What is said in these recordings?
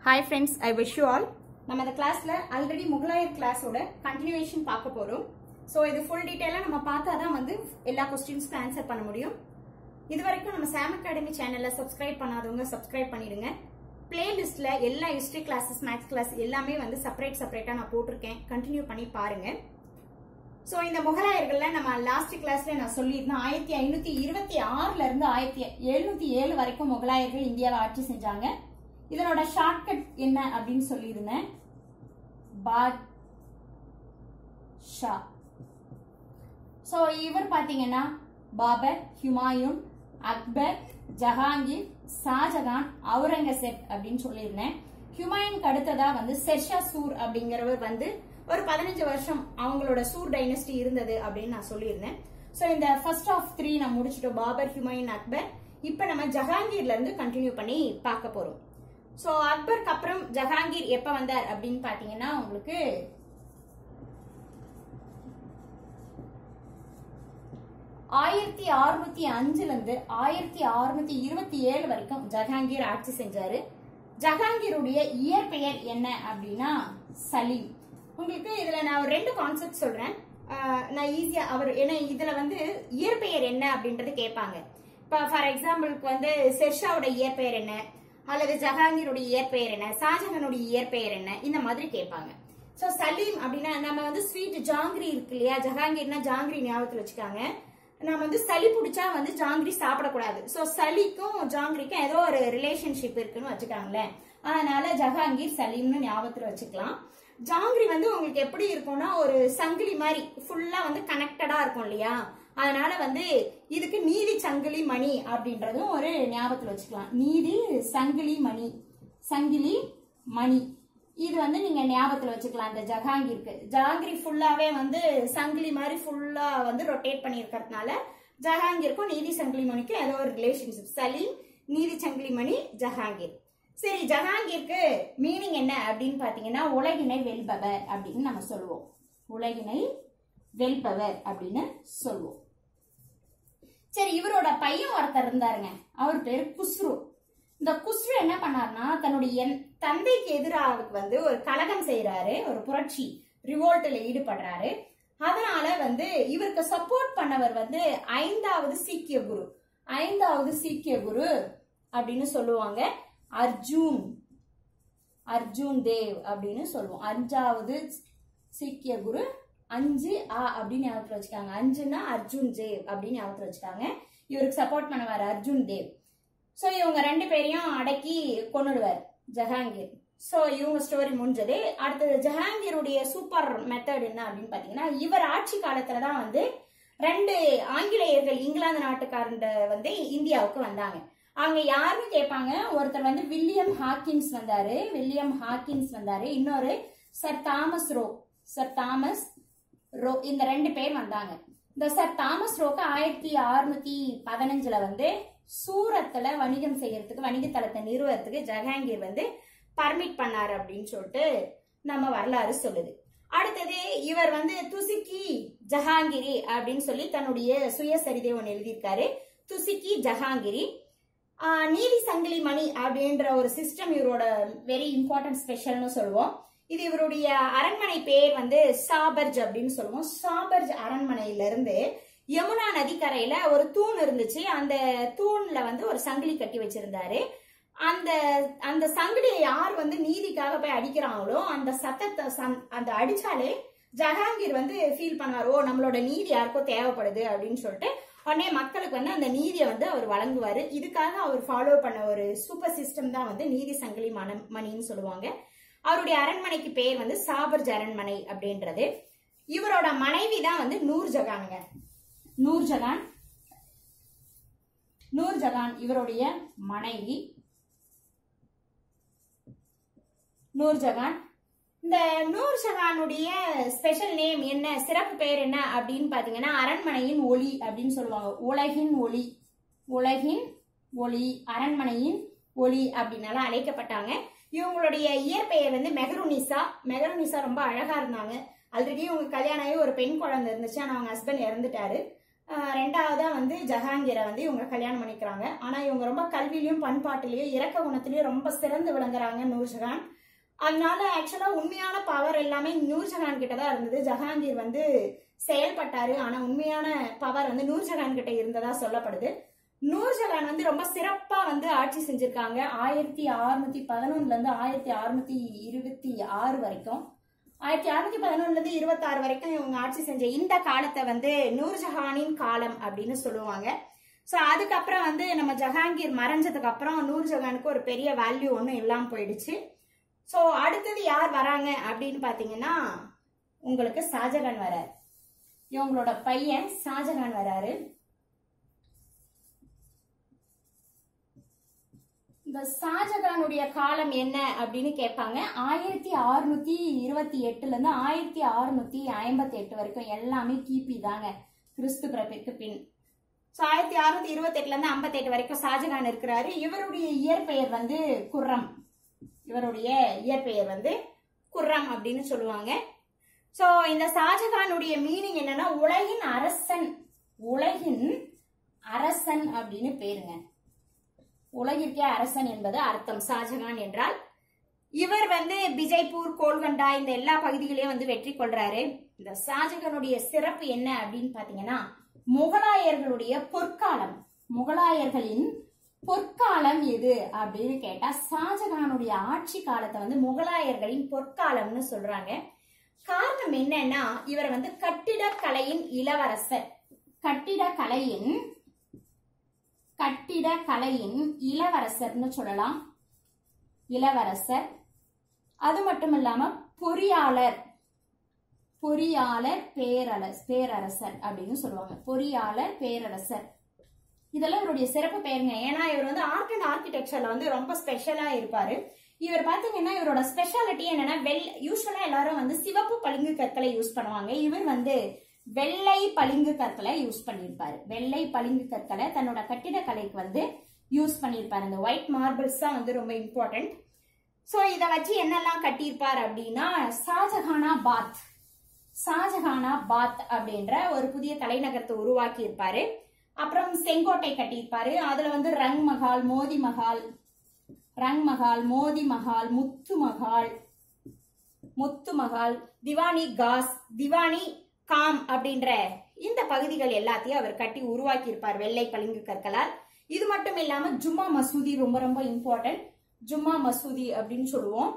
hi friends I wish you all நம்ம இந்த கிளாஸ்ல ஆல்ரெடி முகலாயர் கிளாஸோட கண்டினியூவேஷன் பார்க்க போறோம் ஸோ இது ஃபுல் டீட்டெயிலாக நம்ம பார்த்தா தான் வந்து எல்லா கொஸ்டின்ஸ்க்கும் ஆன்சர் பண்ண முடியும் இது வரைக்கும் நம்ம சாம் அகாடமி சேனல்ல சப்ஸ்கிரைப் பண்ணாதவங்க சப்ஸ்கிரைப் பண்ணிடுங்க பிளேலிஸ்ட்ல எல்லா ஹிஸ்டரி கிளாஸஸ் மேக்ஸ் கிளாஸ் எல்லாமே வந்து செப்பரேட் செப்பரேட்டா நான் போட்டிருக்கேன் கண்டினியூ பண்ணி பாருங்க ஸோ இந்த முகலாயர்கள்ல நம்ம லாஸ்ட் கிளாஸ்ல நான் சொல்லியிருந்தேன் ஆயிரத்தி ஐநூத்தி இருபத்தி ஆறுல இருந்து ஆயிரத்தி எழுநூத்தி ஏழு வரைக்கும் முகலாயர்கள் இந்தியாவை ஆட்சி செஞ்சாங்க இதனோட ஷார்ட்கட் என்ன அப்படின்னு சொல்லியிருந்தேன் பாத் ஷா ஸோ இவர் பார்த்தீங்கன்னா பாபர் ஹுமாயூன் அக்பர் ஜஹாங்கீர் ஷாஜகான் அவுரங்கசீப் அப்படின்னு சொல்லியிருந்தேன் ஹுமாயூனுக்கு அடுத்ததா வந்து ஷெர்ஷா சூர் அப்படிங்கிறவர் வந்து ஒரு பதினஞ்சு வருஷம் அவங்களோட சூர் டைனஸ்டி இருந்தது அப்படின்னு நான் சொல்லியிருந்தேன் ஸோ இந்த ஃபர்ஸ்ட் ஆஃப் த்ரீ நான் முடிச்சிட்டோம் பாபர் ஹுமாயூன் அக்பர் இப்போ நம்ம ஜஹாங்கீர்ல இருந்து கண்டினியூ பண்ணி பார்க்க போறோம் ஸோ அக்பருக்கு அப்புறம் ஜஹாங்கீர் எப்ப வந்தார் அப்படின்னு பாத்தீங்கன்னா உங்களுக்கு ஆயிரத்தி அறுநூத்தி அஞ்சுல இருந்து ஆயிரத்தி அறுநூத்தி இருபத்தி ஏழு வரைக்கும் ஜஹாங்கீர் ஆட்சி செஞ்சாரு ஜஹாங்கீருடைய இயற்பெயர் என்ன அப்படின்னா சலீம் உங்களுக்கு இதுல நான் ஒரு ரெண்டு கான்செப்ட் சொல்றேன் ஆஹ் நான் ஈஸியா அவர் ஏன்னா இதுல வந்து இயற்பெயர் என்ன அப்படின்றது கேட்பாங்க இப்ப ஃபார் எக்ஸாம்பிளுக்கு வந்து ஷெர்ஷாவோட இயற்பெயர் என்ன அல்லது ஜஹாங்கீருடைய இயற்பெயர் என்ன ஷாஜஹானுடைய இயற்பெயர் என்ன இந்த மாதிரி கேட்பாங்க சோ சலீம் அப்படின்னா நம்ம வந்து ஸ்வீட் ஜாங்கிரி இருக்கு இல்லையா ஜஹாங்கீர்னா ஜாங்கிரி ஞாபகத்துல வச்சுக்காங்க நம்ம வந்து சளி பிடிச்சா வந்து ஜாங்கிரி சாப்பிடக்கூடாது சோ சளிக்கும் ஜாங்கிரிக்கும் ஏதோ ஒரு ரிலேஷன்ஷிப் இருக்குன்னு வச்சுக்காங்களேன் அதனால ஜஹாங்கீர் சலீம்னு ஞாபகத்துல வச்சுக்கலாம் ஜாங்கிரி வந்து உங்களுக்கு எப்படி இருக்கும்னா ஒரு சங்கிலி மாதிரி ஃபுல்லா வந்து கனெக்டடா இருக்கும் இல்லையா அதனால வந்து இதுக்கு நீதி சங்கிலி மணி அப்படின்றதும் ஒரு ஞாபகத்துல வச்சுக்கலாம் நீதி சங்கிலி மணி சங்கிலி மணி இது வந்து நீங்க ஞாபகத்துல வச்சுக்கலாம் இந்த ஜஹாங்கீருக்கு ஜஹாங்கீர் ஃபுல்லாவே வந்து சங்கிலி மாதிரி ஃபுல்லா வந்து ரொட்டேட் பண்ணியிருக்கிறதுனால ஜஹாங்கீருக்கும் நீதி சங்கிலி மணிக்கும் ஏதோ ஒரு ரிலேஷன்ஷிப் சலீம் நீதி சங்கிலி மணி ஜஹாங்கீர் சரி ஜஹாங்கீருக்கு மீனிங் என்ன அப்படின்னு பாத்தீங்கன்னா உலகினை வெல்பவர் அப்படின்னு நம்ம சொல்லுவோம் உலகினை வெல்பவர் அப்படின்னு சொல்லுவோம் சரி இவரோட பையன் ஒருத்தர் இருந்தாருங்க அவர் பேரு குஸ்ரு இந்த குஸ்ரு என்ன பண்ணாருன்னா தன்னுடைய தந்தைக்கு எதிராக வந்து ஒரு கலகம் செய்யறாரு ஒரு புரட்சி ரிவோல்ட்ல ஈடுபடுறாரு அதனால வந்து இவருக்கு சப்போர்ட் பண்ணவர் வந்து ஐந்தாவது சீக்கிய குரு ஐந்தாவது சீக்கிய குரு அப்படின்னு சொல்லுவாங்க அர்ஜுன் அர்ஜுன் தேவ் அப்படின்னு சொல்லுவோம் அஞ்சாவது சீக்கிய குரு அஞ்சு ஆ அப்படின்னு ஞாபகத்துல வச்சுக்காங்க அஞ்சுனா அர்ஜுன் தேவ் அப்படின்னு ஞாபகத்துல வச்சுக்காங்க இவருக்கு சப்போர்ட் பண்ணுவார் அர்ஜுன் தேவ் ஸோ இவங்க ரெண்டு பேரையும் அடக்கி கொண்டுடுவார் ஜஹாங்கீர் ஸோ இவங்க ஸ்டோரி முடிஞ்சது அடுத்தது ஜஹாங்கீருடைய சூப்பர் மெத்தட் என்ன அப்படின்னு பார்த்தீங்கன்னா இவர் ஆட்சி காலத்துல தான் வந்து ரெண்டு ஆங்கிலேயர்கள் இங்கிலாந்து நாட்டுக்காரண்ட வந்து இந்தியாவுக்கு வந்தாங்க அவங்க யாருன்னு கேட்பாங்க ஒருத்தர் வந்து வில்லியம் ஹாக்கின்ஸ் வந்தாரு வில்லியம் ஹாக்கின்ஸ் வந்தாரு இன்னொரு Sir Thomas Roe Sir Thomas Roe இந்த ரெண்டு பேர் வந்தாங்க இந்த சர் தாமஸ் ரோக்கு ஆயிரத்தி அறுநூத்தி பதினஞ்சுல வந்து சூரத்துல வணிகம் செய்யறதுக்கு வணிக தளத்தை நிறுவறதுக்கு ஜஹாங்கீர் வந்து பர்மிட் பண்ணாரு அப்படின்னு சொல்லிட்டு நம்ம வரலாறு சொல்லுது அடுத்தது இவர் வந்து துசிக்கி ஜஹாங்கிரி அப்படின்னு சொல்லி தன்னுடைய சுயசரிதை ஒன்று எழுதியிருக்காரு துசிக்கி ஜஹாங்கிரி நீதி சங்கிலி மணி அப்படின்ற ஒரு சிஸ்டம் இவரோட வெரி இம்பார்ட்டன்ட் ஸ்பெஷல்னு சொல்லுவோம் இது இவருடைய அரண்மனை பேர் வந்து சாபர்ஜ் அப்படின்னு சொல்லுவோம் சாபர்ஜ் அரண்மனையில இருந்து யமுனா நதிக்கரையில ஒரு தூண் இருந்துச்சு அந்த தூண்ல வந்து ஒரு சங்கிலி கட்டி வச்சிருந்தாரு அந்த அந்த சங்கிலியை யார் வந்து நீதிக்காக போய் அடிக்கிறாங்களோ அந்த சத்தத்தை அந்த அடிச்சாலே ஜஹாங்கீர் வந்து ஃபீல் பண்ணுவார் ஓ நம்மளோட நீதி யாருக்கோ தேவைப்படுது அப்படின்னு சொல்லிட்டு உடனே மக்களுக்கு வந்து அந்த நீதியை வந்து அவர் வழங்குவாரு இதுக்காக அவர் ஃபாலோ பண்ண ஒரு சூப்பர் சிஸ்டம் தான் வந்து நீதி சங்கிலி மன மணின்னு சொல்லுவாங்க அவருடைய அரண்மனைக்கு பேர் வந்து சாபர்ஜ் அரண்மனை அப்படின்றது இவரோட மனைவி தான் வந்து நூர் ஜகானுங்க நூர் ஜகான் நூர் ஜகான் இவருடைய மனைவி நூர் ஜகான் இந்த நூர் ஜகானுடைய ஸ்பெஷல் நேம் என்ன சிறப்பு பெயர் என்ன அப்படின்னு பாத்தீங்கன்னா அரண்மனையின் ஒளி அப்படின்னு சொல்லுவாங்க உலகின் ஒளி உலகின் ஒளி அரண்மனையின் ஒளி அப்படின்னால அழைக்கப்பட்டாங்க இவங்களுடைய இயற்பெயர் வந்து மெஹருனிசா மெஹருனிசா ரொம்ப அழகா இருந்தாங்க ஆல்ரெடி இவங்க கல்யாணம் ஆகி ஒரு பெண் குழந்தை இருந்துச்சு ஆனா அவங்க ஹஸ்பண்ட் இறந்துட்டாரு ஆஹ் ரெண்டாவதா வந்து ஜஹாங்கீரை வந்து இவங்க கல்யாணம் பண்ணிக்கிறாங்க ஆனா இவங்க ரொம்ப கல்வியிலயும் பண்பாட்டிலையும் இறக்க குணத்திலயும் ரொம்ப சிறந்து விளங்குறாங்க நூர்ஜஹான் அதனால ஆக்சுவலா உண்மையான பவர் எல்லாமே நூர்ஜஹான் கிட்ட தான் இருந்தது ஜஹாங்கீர் வந்து செயல்பட்டாரு ஆனா உண்மையான பவர் வந்து நூர்ஜஹான் கிட்ட இருந்ததா சொல்லப்படுது நூர்ஜஹான் வந்து ரொம்ப சிறப்பா வந்து ஆட்சி செஞ்சிருக்காங்க ஆயிரத்தி அறுநூத்தி பதினொன்னுல இருந்து ஆயிரத்தி அறுநூத்தி இருபத்தி ஆறு வரைக்கும் ஆயிரத்தி அறுநூத்தி பதினொன்னுல இருந்து இருபத்தாறு வரைக்கும் இவங்க ஆட்சி செஞ்ச இந்த காலத்தை வந்து நூர்ஜஹானின் காலம் அப்படின்னு சொல்லுவாங்க ஸோ அதுக்கப்புறம் வந்து நம்ம ஜஹாங்கீர் மறைஞ்சதுக்கு அப்புறம் நூர்ஜஹானுக்கு ஒரு பெரிய வேல்யூ ஒன்றும் இல்லாமல் போயிடுச்சு ஸோ அடுத்தது யார் வராங்க அப்படின்னு பார்த்தீங்கன்னா உங்களுக்கு ஷாஜகான் வராரு இவங்களோட பையன் ஷாஜகான் வராரு இந்த ஷாஜகானுடைய காலம் என்ன அப்படின்னு கேட்பாங்க ஆயிரத்தி அறுநூத்தி இருபத்தி எட்டுல இருந்து ஆயிரத்தி அறுநூத்தி ஐம்பத்தி எட்டு வரைக்கும் எல்லாமே கிபி தாங்க கிறிஸ்து பிறப்பிற்கு பின் ஸோ ஆயிரத்தி அறுநூத்தி இருபத்தி எட்டுல இருந்து ஐம்பத்தி எட்டு வரைக்கும் ஷாஜகான் இருக்கிறாரு இவருடைய இயற்பெயர் வந்து குர்ரம் இவருடைய இயற்பெயர் வந்து குர்ரம் அப்படின்னு சொல்லுவாங்க ஸோ இந்த ஷாஜகானுடைய மீனிங் என்னன்னா உலகின் அரசன் உலகின் அரசன் அப்படின்னு பேருங்க உலகிற்கே அரசன் என்பது அர்த்தம் ஷாஜகான் என்றால் இவர் வந்து பிஜய்பூர் கோல்கண்டா இந்த எல்லா பகுதிகளையும் வந்து வெற்றி கொள்றாரு இந்த ஷாஜகானுடைய சிறப்பு என்ன அப்படின்னு பாத்தீங்கன்னா முகலாயர்களுடைய பொற்காலம் முகலாயர்களின் பொற்காலம் எது அப்படின்னு கேட்டா ஷாஜகானுடைய ஆட்சி காலத்தை வந்து முகலாயர்களின் பொற்காலம்னு சொல்றாங்க காரணம் என்னன்னா இவர் வந்து கட்டிடக்கலையின் இளவரசர் கட்டிடக்கலையின் கட்டிடக்கலையின் இளவரசர்னு சொல்லலாம் இளவரசர் அது மட்டும் இல்லாம பொறியாளர் பொறியாளர் பேரரசர் பேரரசர் அப்படின்னு சொல்லுவாங்க பொறியாளர் பேரரசர் இதெல்லாம் இவருடைய சிறப்பு பெயருங்க ஏன்னா இவர் வந்து ஆர்ட் அண்ட் ஆர்கிடெக்சர்ல வந்து ரொம்ப ஸ்பெஷலா இருப்பாரு இவர் பாத்தீங்கன்னா இவரோட ஸ்பெஷாலிட்டி என்னன்னா வெள் யூஸ்வலா எல்லாரும் வந்து சிவப்பு பளிங்கு கற்களை யூஸ் பண்ணுவாங்க இவர் வந்து வெள்ளை பளிங்கு கற்களை யூஸ் பண்ணியிருப்பாரு வெள்ளை பளிங்கு கற்களை தன்னோட கட்டிடக்கலைக்கு வந்து யூஸ் பண்ணியிருப்பாரு இந்த ஒயிட் மார்பிள்ஸ் தான் வந்து ரொம்ப இம்பார்ட்டன்ட் ஸோ இதை வச்சு என்னெல்லாம் கட்டியிருப்பார் அப்படின்னா ஷாஜஹானா பாத் ஷாஜஹானா பாத் அப்படின்ற ஒரு புதிய தலைநகரத்தை உருவாக்கி இருப்பாரு அப்புறம் செங்கோட்டை கட்டியிருப்பாரு அதுல வந்து ரங் மஹால் மோதி மஹால் ரங் மஹால் மோதி மஹால் முத்து மஹால் முத்து மஹால் திவானி காஸ் திவானி காம் அப்படின்ற இந்த பகுதிகள் எல்லாத்தையும் அவர் கட்டி உருவாக்கி இருப்பார் வெள்ளை பளிங்கு கற்களால் இது மட்டும் இல்லாம ஜும்மா மசூதி ரொம்ப ரொம்ப இம்பார்ட்டன்ட் ஜும்மா மசூதி அப்படின்னு சொல்லுவோம்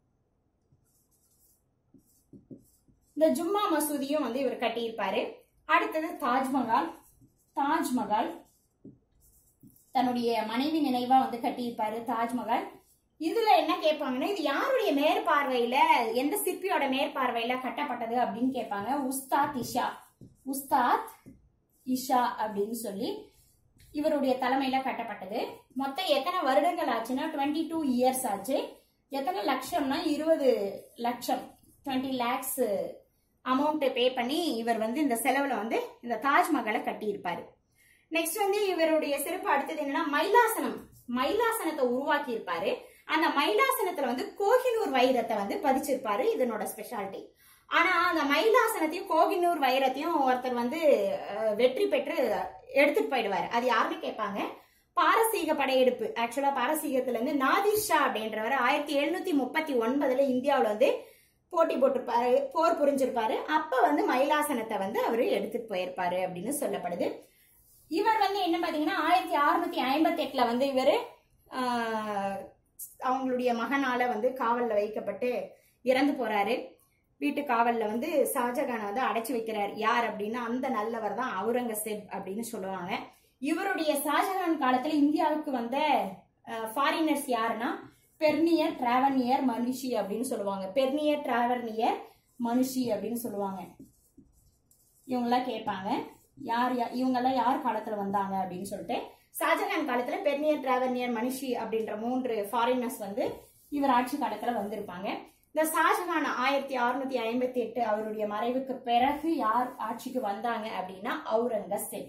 இந்த ஜும்மா மசூதியும் வந்து இவர் கட்டியிருப்பாரு அடுத்தது தாஜ்மஹால் தாஜ்மஹால் தன்னுடைய மனைவி நினைவா வந்து கட்டியிருப்பாரு தாஜ்மஹால் இதுல என்ன கேட்பாங்கன்னா இது யாருடைய மேற்பார்வையில எந்த சிற்பியோட மேற்பார்வையில கட்டப்பட்டது அப்படின்னு கேட்பாங்க உஸ்தாத் இஷா உஸ்தாத் இஷா அப்படின்னு சொல்லி இவருடைய தலைமையில கட்டப்பட்டது மொத்தம் எத்தனை வருடங்கள் ஆச்சுன்னா டுவெண்ட்டி டூ இயர்ஸ் ஆச்சு எத்தனை லட்சம்னா இருபது லட்சம் டுவெண்ட்டி லேக்ஸ் அமௌண்ட் பே பண்ணி இவர் வந்து இந்த செலவுல வந்து இந்த தாஜ்மஹாலை கட்டியிருப்பாரு நெக்ஸ்ட் வந்து இவருடைய சிறப்பு அடுத்தது என்னன்னா மயிலாசனம் மயிலாசனத்தை உருவாக்கி இருப்பாரு அந்த மயிலாசனத்துல வந்து கோஹினூர் வைரத்தை வந்து பதிச்சிருப்பாரு இதனோட ஸ்பெஷாலிட்டி ஆனா அந்த மயிலாசனத்தையும் கோகினூர் வைரத்தையும் ஒருத்தர் வந்து அஹ், வெற்றி பெற்று எடுத்துட்டு போயிடுவாரு அது யாருன்னு கேட்பாங்க பாரசீக படையெடுப்பு ஆக்சுவலா பாரசீகத்துல இருந்து நாதிர் ஷா அப்படின்றவர் ஆயிரத்தி எழுநூத்தி முப்பத்தி ஒன்பதுல இந்தியாவுல வந்து போட்டி போட்டிருப்பாரு போர் புரிஞ்சிருப்பாரு அப்ப வந்து மயிலாசனத்தை வந்து அவரு எடுத்துட்டு போயிருப்பாரு அப்படின்னு சொல்லப்படுது இவர் வந்து என்ன பாத்தீங்கன்னா ஆயிரத்தி அறுநூத்தி ஐம்பத்தி எட்டுல வந்து இவர் அவங்களுடைய மகனால வந்து காவல்ல வைக்கப்பட்டு இறந்து போறாரு வீட்டு காவல்ல வந்து ஷாஜகானை வந்து அடைச்சு வைக்கிறார் யார் அப்படின்னா அந்த நல்லவர் தான் அவுரங்கசீப் அப்படின்னு சொல்லுவாங்க இவருடைய ஷாஜகான் காலத்துல இந்தியாவுக்கு வந்த ஃபாரினர்ஸ் யாருன்னா பெர்னியர் டிராவனியர் மனுஷி அப்படின்னு சொல்லுவாங்க பெர்னியர் டிராவர்னியர் மனுஷி அப்படின்னு சொல்லுவாங்க இவங்கெல்லாம் கேட்பாங்க யார் யா- இவங்கெல்லாம் யார் காலத்துல வந்தாங்க அப்படின்னு சொல்லிட்டு ஷாஜகான் காலத்துல பெர்னியர் டிராவர்னியர் மனுஷி அப்படின்ற மூன்று ஃபாரினர்ஸ் வந்து இவர் ஆட்சி காலத்துல வந்திருப்பாங்க இந்த ஷாஜகான் ஆயிரத்தி அறுநூத்தி ஐம்பத்தி எட்டு அவருடைய மறைவுக்கு பிறகு யார் ஆட்சிக்கு வந்தாங்க அப்படின்னா அவுரங்கசீப்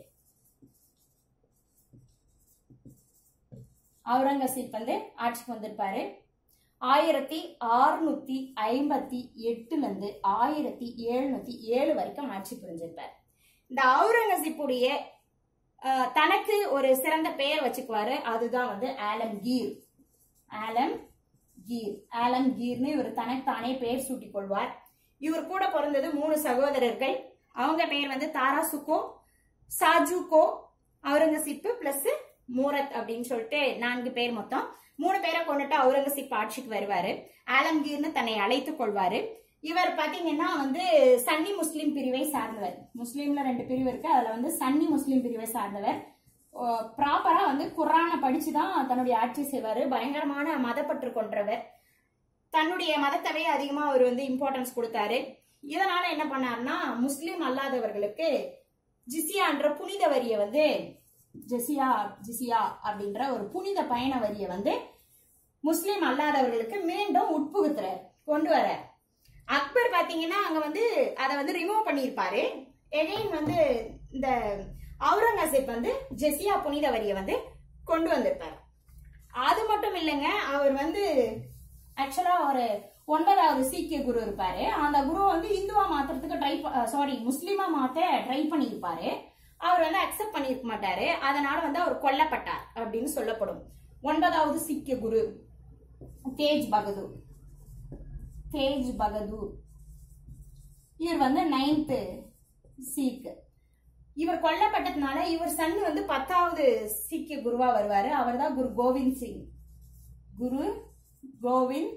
அவுரங்கசீப் வந்து ஆட்சிக்கு வந்திருப்பாரு ஆயிரத்தி அறுநூத்தி ஐம்பத்தி எட்டுல இருந்து ஆயிரத்தி எழுநூத்தி ஏழு வரைக்கும் ஆட்சி புரிஞ்சிருப்பார் இந்த அவுரங்கசீப்புடைய அஹ், தனக்கு ஒரு சிறந்த பெயர் வச்சுக்குவாரு அதுதான் வந்து ஆலம்கீர் ஆலம் கீர் ஆலம் கீர்னு இவர் தனக்குத்தானே பெயர் சூட்டிக் கொள்வார் இவர் கூட பிறந்தது மூணு சகோதரர்கள் அவங்க பெயர் வந்து தாராசுகோ சாஜுகோ அவுரங்கசீப்பு பிளஸ் மூரத் அப்படின்னு சொல்லிட்டு நான்கு பேர் மொத்தம் மூணு பேரை கொண்டுட்டு அவுரங்கசீப் ஆட்சிக்கு வருவாரு ஆலம்கீர்னு தன்னை அழைத்துக் கொள்வாரு இவர் பாத்தீங்கன்னா வந்து சன்னி முஸ்லிம் பிரிவை சார்ந்தவர் முஸ்லீம்ல ரெண்டு பிரிவு இருக்கு அதுல வந்து சன்னி முஸ்லிம் பிரிவை சார்ந்தவர் ப்ராப்பரா வந்து குரானை படிச்சுதான் தன்னுடைய ஆட்சி செய்வாரு பயங்கரமான மதப்பற்று கொன்றவர் தன்னுடைய மதத்தவே அதிகமா அவர் வந்து இம்பார்ட்டன்ஸ் கொடுத்தாரு இதனால என்ன பண்ணாருன்னா முஸ்லிம் அல்லாதவர்களுக்கு ஜிசியான்ற புனித வரியை வந்து ஜெசியா ஜிசியா அப்படின்ற ஒரு புனித பயண வரியை வந்து முஸ்லிம் அல்லாதவர்களுக்கு மீண்டும் உட்புகுத்துறார் கொண்டு வர அக்பர் பாத்தீங்கன்னா அங்க வந்து அதை வந்து ரிமூவ் பண்ணியிருப்பாரு எகைன் வந்து இந்த அவுரங்கசீப் வந்து ஜெசியா புனித வரியை வந்து கொண்டு வந்திருப்பாரு அது மட்டும் இல்லைங்க அவர் வந்து ஆக்சுவலா ஒரு ஒன்பதாவது சீக்கிய குரு இருப்பாரு அந்த குரு வந்து இந்துவா மாத்துறதுக்கு ட்ரை சாரி முஸ்லீமா மாத்த ட்ரை பண்ணியிருப்பாரு அவர் வந்து அக்செப்ட் பண்ணியிருக்க மாட்டாரு அதனால வந்து அவர் கொல்லப்பட்டார் அப்படின்னு சொல்லப்படும் ஒன்பதாவது சீக்கிய குரு தேஜ் பகதூர் தேஜ் பகதூர் இவர் வந்து நைன்த் சீக் இவர் கொல்லப்பட்டதுனால இவர் சன் வந்து பத்தாவது சீக்கிய குருவா வருவாரு அவர் தான் குரு கோவிந்த் சிங் குரு கோவிந்த்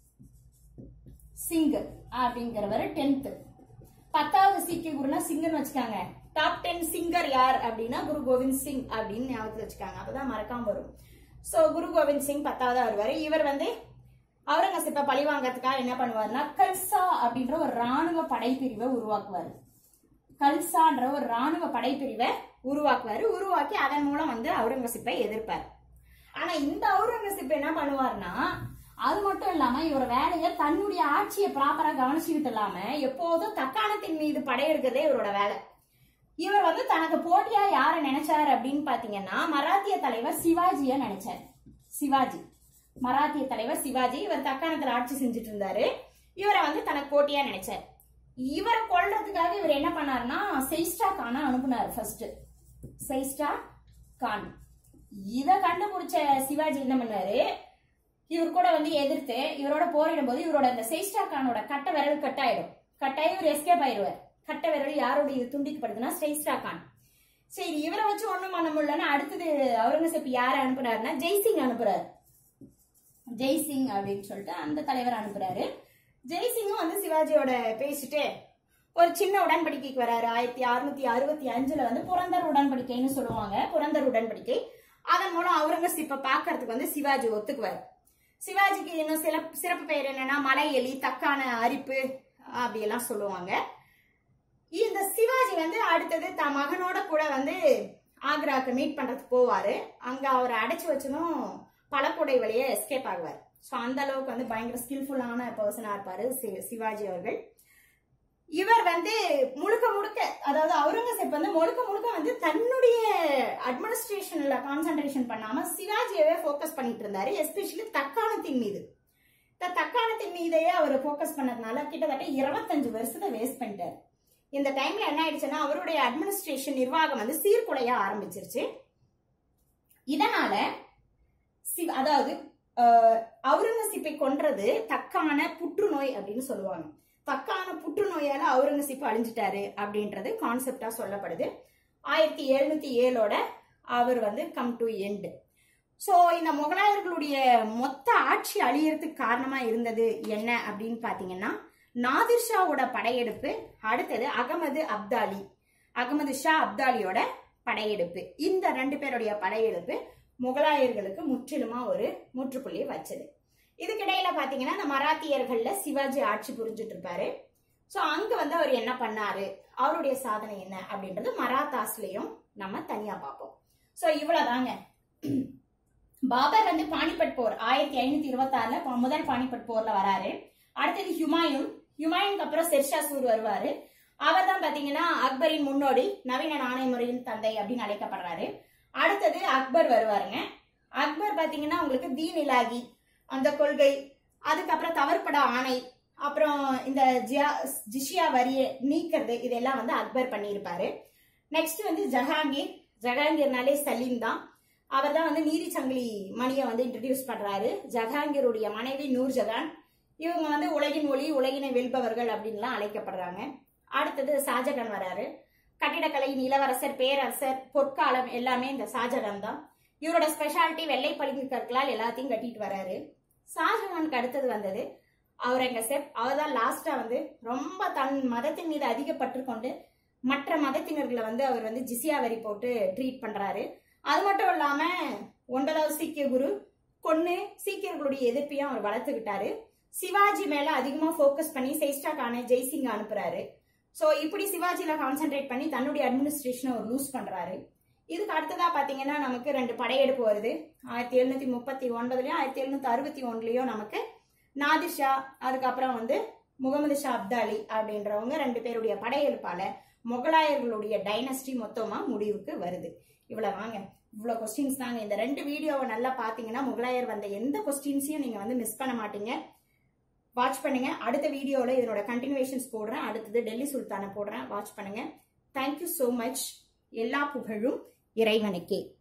சிங் அப்படிங்கிறவர் டென்த் பத்தாவது சீக்கிய குருனா சிங்கர்னு வச்சுக்காங்க டாப் டென் சிங்கர் யார் அப்படின்னா குரு கோவிந்த் சிங் அப்படின்னு ஞாபகத்தில் வச்சுக்காங்க அப்பதான் மறக்காம வரும் சோ குரு கோவிந்த் சிங் பத்தாவது வருவாரு இவர் வந்து அவுரங்கசீப்பை பழி வாங்கறதுக்காக என்ன பண்ணுவாருன்னா கல்சா அப்படின்ற ஒரு ராணுவ படைப்பிரிவை உருவாக்குவாரு கல்சான்ற ஒரு ராணுவ படைப்பிரிவை உருவாக்குவாரு உருவாக்கி அதன் மூலம் வந்து அவுரங்கசீப்பை எதிர்ப்பார் ஆனா இந்த அவுரங்கசீப் என்ன பண்ணுவார்னா அது மட்டும் இல்லாம இவர் வேலையை தன்னுடைய ஆட்சியை ப்ராப்பரா கவனிச்சுக்கிட்டு இல்லாம எப்போதும் தக்காணத்தின் மீது படையெடுக்கிறதே இவரோட வேலை இவர் வந்து தனக்கு போட்டியா யார நினைச்சாரு அப்படின்னு பாத்தீங்கன்னா மராத்திய தலைவர் சிவாஜிய நினைச்சார் சிவாஜி மராத்திய தலைவர் சிவாஜி இவர் தக்காணத்துல ஆட்சி செஞ்சுட்டு இருந்தாரு இவரை வந்து தனக்கு போட்டியா நினைச்சார் இவரை கொல்றதுக்காக இவர் என்ன பண்ணாருன்னா செயிஸ்டா கானை அனுப்புனார் ஃபர்ஸ்ட் செயிஸ்டா கான் இத கண்டுபிடிச்ச சிவாஜி என்ன பண்ணாரு இவர் கூட வந்து எதிர்த்து இவரோட போரிடும் போது இவரோட அந்த செயிஸ்டா கானோட கட்ட விரல் கட்டாயிடும் கட்டாயி இவர் எஸ்கேப் ஆயிடுவார் கட்ட விரல் யாரோட இது துண்டிக்கப்படுதுன்னா செயிஸ்டா கான் சரி இவரை வச்சு ஒண்ணும் பண்ண முடியலன்னா அடுத்தது அவுரங்கசீப் யார அனுப்புறாருன்னா ஜெய்சிங் அனுப்புறாரு ஜெய்சிங் அப்படின்னு சொல்லிட்டு அந்த தலைவர் அனுப்புறாரு ஜெய்சிங்கும் வந்து சிவாஜியோட பேசிட்டு ஒரு சின்ன உடன்படிக்கைக்கு வராரு ஆயிரத்தி அறுநூத்தி அறுபத்தி அஞ்சுல வந்து புரந்தர் உடன்படிக்கைன்னு சொல்லுவாங்க புரந்தர் உடன்படிக்கை அதன் மூலம் அவுரங்கசீப்பை பார்க்கறதுக்கு வந்து சிவாஜி ஒத்துக்குவார் சிவாஜிக்கு இன்னும் சில சிறப்பு பெயர் என்னன்னா மலை எலி தக்கான அரிப்பு அப்படியெல்லாம் சொல்லுவாங்க இந்த சிவாஜி வந்து அடுத்தது தன் மகனோட கூட வந்து ஆக்ராக்கு மீட் பண்றதுக்கு போவாரு அங்க அவரை அடைச்சு வச்சதும் பழக்குடை வழியே எஸ்கேப் ஆகுவார் ஸோ அந்த அளவுக்கு வந்து பயங்கர ஸ்கில்ஃபுல்லான பர்சனா இருப்பாரு சி- சிவாஜி அவர்கள் இவர் வந்து முழுக்க முழுக்க அதாவது அவுரங்கசீப் வந்து முழுக்க முழுக்க வந்து தன்னுடைய அட்மினிஸ்ட்ரேஷன்ல கான்சென்ட்ரேஷன் பண்ணாம சிவாஜியவே ஃபோக்கஸ் பண்ணிட்டு இருந்தாரு எஸ்பெஷலி தக்காணத்தின் மீது இந்த தக்காணத்தின் மீதையே அவர் ஃபோக்கஸ் பண்ணதுனால கிட்டத்தட்ட இருபத்தஞ்சு வருஷத்தை வேஸ்ட் பண்ணிட்டாரு இந்த டைம்ல என்ன ஆயிடுச்சுன்னா அவருடைய அட்மினிஸ்ட்ரேஷன் நிர்வாகம் வந்து சீர்குலைய ஆரம்பிச்சிருச்சு இதனால சிவ- அதாவது அஹ், அவுரங்கசீப்பை கொன்றது தக்கான புற்றுநோய் அப்படின்னு சொல்லுவாங்க தக்கான புற்றுநோயால அவுரங்கசீப் அழிஞ்சிட்டாரு அப்படின்றது கான்செப்டா சொல்லப்படுது ஆயிரத்தி எழுநூத்தி ஏழோட அவர் வந்து கம் டு எண்டு சோ இந்த முகலாயர்களுடைய மொத்த ஆட்சி அழியறதுக்கு காரணமா இருந்தது என்ன அப்படின்னு பாத்தீங்கன்னா நாதிர் ஷாவோட படையெடுப்பு அடுத்தது அகமது அப்தாலி அகமது ஷா அப்தாலியோட படையெடுப்பு இந்த ரெண்டு பேருடைய படையெடுப்பு முகலாயர்களுக்கு முற்றிலுமா ஒரு முற்றுப்புள்ளி வச்சது இதுக்கிடையில பாத்தீங்கன்னா இந்த மராத்தியர்கள்ல சிவாஜி ஆட்சி புரிஞ்சுட்டு இருப்பாரு சோ அங்க வந்து அவர் என்ன பண்ணாரு அவருடைய சாதனை என்ன அப்படின்றது மராத்தாஸ்லயும் நம்ம தனியா பார்ப்போம் சோ இவ்வளவுதாங்க பாபர் வந்து பானிபட் போர் ஆயிரத்தி ஐநூத்தி இருபத்தி ஆறுல முதல் பானிபட் போர்ல வராரு அடுத்தது ஹுமாயூன் ஹுமாயூனுக்கு அப்புறம் ஷெர்ஷா சூர் வருவாரு அவர் தான் பாத்தீங்கன்னா அக்பரின் முன்னோடி நவீன நாணய முறையின் தந்தை அப்படின்னு அழைக்கப்படுறாரு அடுத்தது அக்பர் வருவாருங்க அக்பர் பாத்தீங்கன்னா உங்களுக்கு தீன் இலாகி அந்த கொள்கை அதுக்கப்புறம் தவறுபட ஆணை அப்புறம் இந்த ஜியா ஜிஷியா வரியை நீக்கிறது இதெல்லாம் வந்து அக்பர் பண்ணியிருப்பாரு நெக்ஸ்ட் வந்து ஜஹாங்கீர் ஜஹாங்கீர்னாலே சலீம் தான் அவர் தான் வந்து நீதி சங்கிலி மணியை வந்து இன்ட்ரடியூஸ் பண்றாரு ஜஹாங்கீருடைய மனைவி நூர் ஜஹான் இவங்க வந்து உலகின் ஒளி உலகினை வெல்பவர்கள் அப்படின்லாம் அழைக்கப்படுறாங்க அடுத்தது ஷாஜகான் வராரு கட்டிடக்கலையின் இளவரசர் பேரரசர் பொற்காலம் எல்லாமே இந்த ஷாஜகான் தான் இவரோட ஸ்பெஷாலிட்டி வெள்ளை பளிங்கு கற்களால் எல்லாத்தையும் கட்டிட்டு வராரு ஷாஜகானுக்கு அடுத்தது வந்தது அவுரங்கசீப் அவர் தான் லாஸ்டா வந்து ரொம்ப தன் மதத்தின் மீது அதிக பற்று கொண்டு மற்ற மதத்தினர்களை வந்து அவர் வந்து ஜிசியா வரி போட்டு ட்ரீட் பண்றாரு அது மட்டும் இல்லாம ஒன்பதாவது சீக்கிய குரு கொன்னு சீக்கியர்களுடைய எதிர்ப்பையும் அவர் வளர்த்துக்கிட்டாரு சிவாஜி மேல அதிகமா ஃபோக்கஸ் பண்ணி சேஷ்டா கான ஜெய்சிங் அனுப்புறாரு சோ இப்படி சிவாஜில கான்சென்ட்ரேட் பண்ணி தன்னுடைய அட்மினிஸ்ட்ரேஷனை அவர் லூஸ் பண்றாரு இதுக்கு அடுத்ததா பாத்தீங்கன்னா நமக்கு ரெண்டு படையெடுப்பு வருது ஆயிரத்தி எழுநூத்தி முப்பத்தி ஒன்பதுலயும் ஆயிரத்தி எழுநூத்தி அறுபத்தி ஒன்றுலயும் நமக்கு நாதிர் ஷா அதுக்கப்புறம் வந்து முகமது ஷா அப்தாலி அப்படின்றவங்க ரெண்டு பேருடைய படையெடுப்பால முகலாயர்களுடைய டைனஸ்டி மொத்தமா முடிவுக்கு வருது இவ்வளவு வாங்க இவ்வளவு கொஸ்டின்ஸ் தாங்க இந்த ரெண்டு வீடியோவை நல்லா பாத்தீங்கன்னா முகலாயர் வந்த எந்த கொஸ்டின்ஸையும் நீங்க வந்து மிஸ் பண்ண மாட்டீங்க வாட்ச் பண்ணுங்க அடுத்த வீடியோல இதனோட கண்டினியூஷன்ஸ் போடுறேன் அடுத்தது டெல்லி சுல்தானை போடுறேன் வாட்ச் பண்ணுங்க தேங்க்யூ so மச் எல்லா புகழும் இறைவனுக்கே